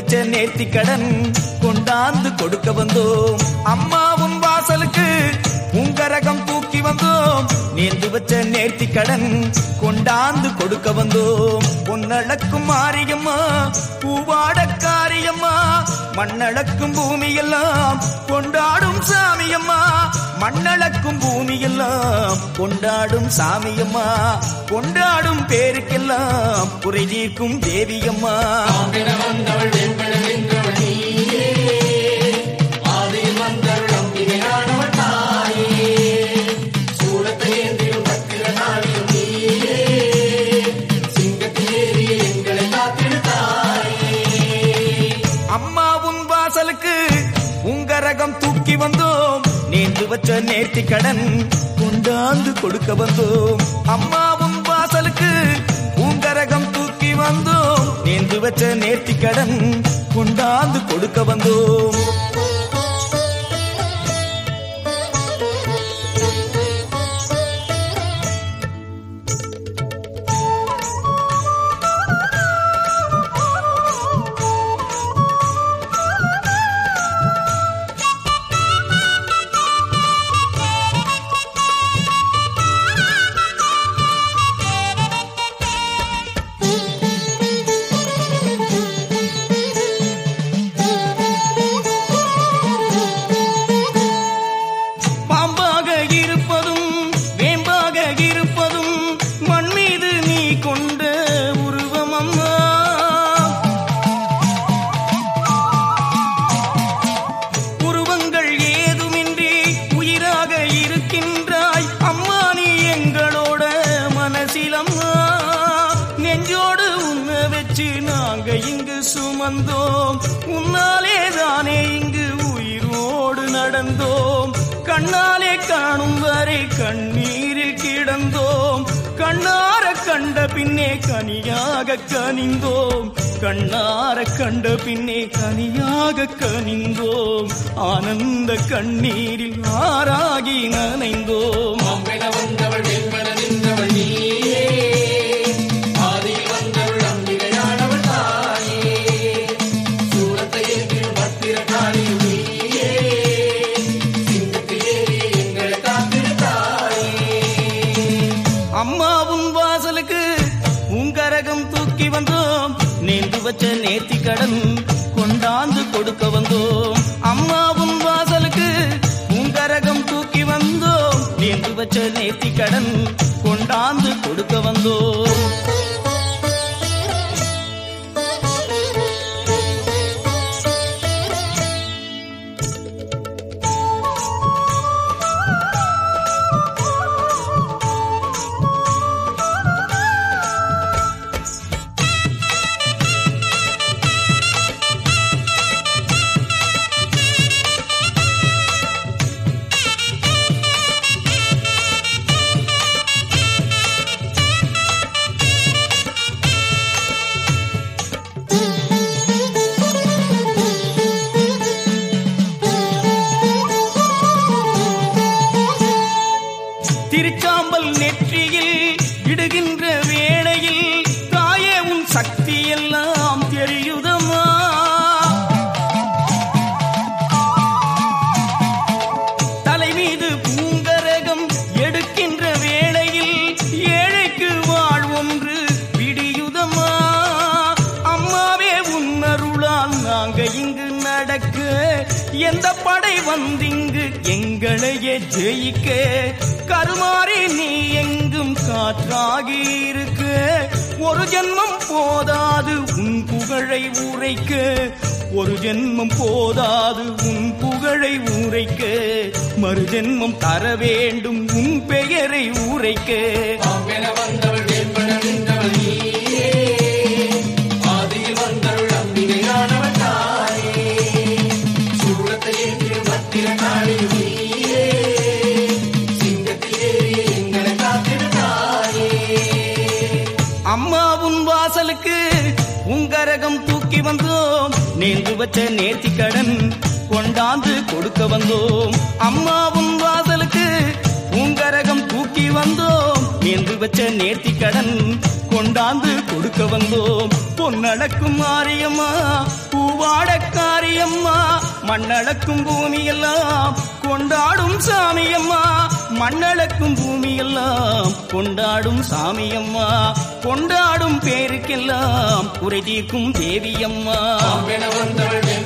வச்ச நேர்த்தி கடன் கொண்டாந்து கொடுக்க வந்தோம் அம்மாவும் வாசலுக்கு உங்கரகம் தூக்கி வந்தோம் நேர்ந்து வச்ச நேர்த்தி கடன் கொண்டாந்து கொடுக்க வந்தோம் பொன்னளக்கும் மாரியம்மா பூவாடக்காரியம்மா மண்ணளக்கும் பூமியெல்லாம் கொண்டாடும் சாமியம்மா மண்ணளக்கும் பூமியெல்லாம் கொண்டாடும் சாமியம்மா கொண்டாடும் பேருக்கெல்லாம் குறை தீர்க்கும் தேவியம்மா ஆம்பின வந்தவள் வெண்பட வென்றவள் நீயே ஆதியில் வந்தவள் அம்பிகையானவள் தாயே சூலத்தை ஏந்திடும் பத்திர நாளியும் நீயே சிங்கத்தில் ஏறிய எங்களை காத்திடு தாயே அம்மாவும் வாசலுக்கு உங்கரகம் தூக்கி வந்தோம் நேர்ந்து வச்ச நேர்த்தி கடன் கொண்டாந்து கொடுக்க வந்தோம் அம்மாவும் வாசலுக்கு உங்கரகம் தூக்கி வந்தோம் நேர்ந்து வச்ச நேர்த்தி கடன் கொண்டாந்து கொடுக்க வந்தோம் பாம்பாக இருப்பதும் வேம்பாக இருப்பதும் மண் மீது நீ கொண்ட உருவம் அம்மா உருவங்கள் ஏதுமின்றி உயிராக இருக்கின்றாய் அம்மா நீ எங்களோட மனசிலம்மா நெஞ்சோடு உன்ன வச்சு நாங்க இங்கு சுமந்தோம் உன்னாலே தானே இங்கு உயிரோடு நடந்தோம் கண்ணாலே காணும் வரை கண்ணீரில் கிடந்தோம் கண்ணார கண்ட பின்னே கனியாக கனிந்தோம் கண்ணார கண்ட பின்னே கனியாக கனிந்தோம் ஆனந்த கண்ணீரில் ஆறாகி நனைந்தோம் ஆம்பின வந்தவள் வெண்பட நின்றவள் நீயே ஆதியில் வந்தவள் அம்பிகையானவள் தாயே சூலத்தை ஏந்திடும் பத்திர நாளியும் நீயே சிங்கத்தில் ஏறிய எங்களை காத்திடு தாயே அம்மாவும் வாசலுக்கு உங்கரகம் தூக்கி வந்தோம் நேர்ந்து வச்ச நேர்த்தி கடன் கொண்டாந்து கொடுக்க வந்தோம் அம்மாவும் வாசலுக்கு உங்கரகம் தூக்கி வந்தோம் நேர்ந்து வச்ச நேர்த்தி கடன் கொண்டாந்து கொடுக்க வந்தோம் திருச்சாம்பல் நெற்றியில் இடுகின்ற வேளையில் தாயே உன் சக்தி எல்லாம் தெரியுதம்மா தலை மீது பூங்கரகம் எடுக்கின்ற வேளையில் ஏழைக்கு வாழ்வொன்று பிடியுதம்மா அம்மாவே உன்னருளால் நாங்க இங்கு நடக்க எந்த படை வந்திங்கு எங்களையே ஜெயிக்க கருமாறி நீ எங்கும் காற்றாகி இருக்க ஒரு ஜென்மம் போதாது உன் புகழை உரைக்க ஒரு ஜென்மம் போதாது உன் புகழை உரைக்க மறு ஜென்மம் தர வேண்டும் உன் பெயரை உரைக்க ஆம்பென வந்தவள் வேம்பன நின்றவள் நீயே ஆதியில் வந்தவள் அம்பிகையானவள் தாயே சூலத்தை ஏற்றிடும் பத்திர காளியும் நீயே சிங்கத்தில் ஏறிய எங்களை காத்திடு தாயே அம்மாவும் வாசலுக்கு உங்கரகம் தூக்கி வந்தோம் நேர்ந்து வச்ச நேர்த்தி கடன் கொண்டாந்து கொடுக்க வந்தோம் அம்மாவும் வாசலுக்கு உங்கரகம் தூக்கி வந்தோம் நேர்ந்து வச்ச நேர்த்தி கடன் கொண்டாந்து கொடுக்க வந்தோம் பொன்னடக்கும் மாரியம்மா பூவாடக்காரியம்மா மண்ணளக்கும் பூமியெல்லாம் கொண்டாடும் சாமியம்மா மண்ணளக்கும் பூமியெல்லாம் கொண்டாடும் சாமியம்மா கொண்டாடும் பேருக்கெல்லாம் குறை தீர்க்கும் தேவியம்மா பாம்பென வந்தவள்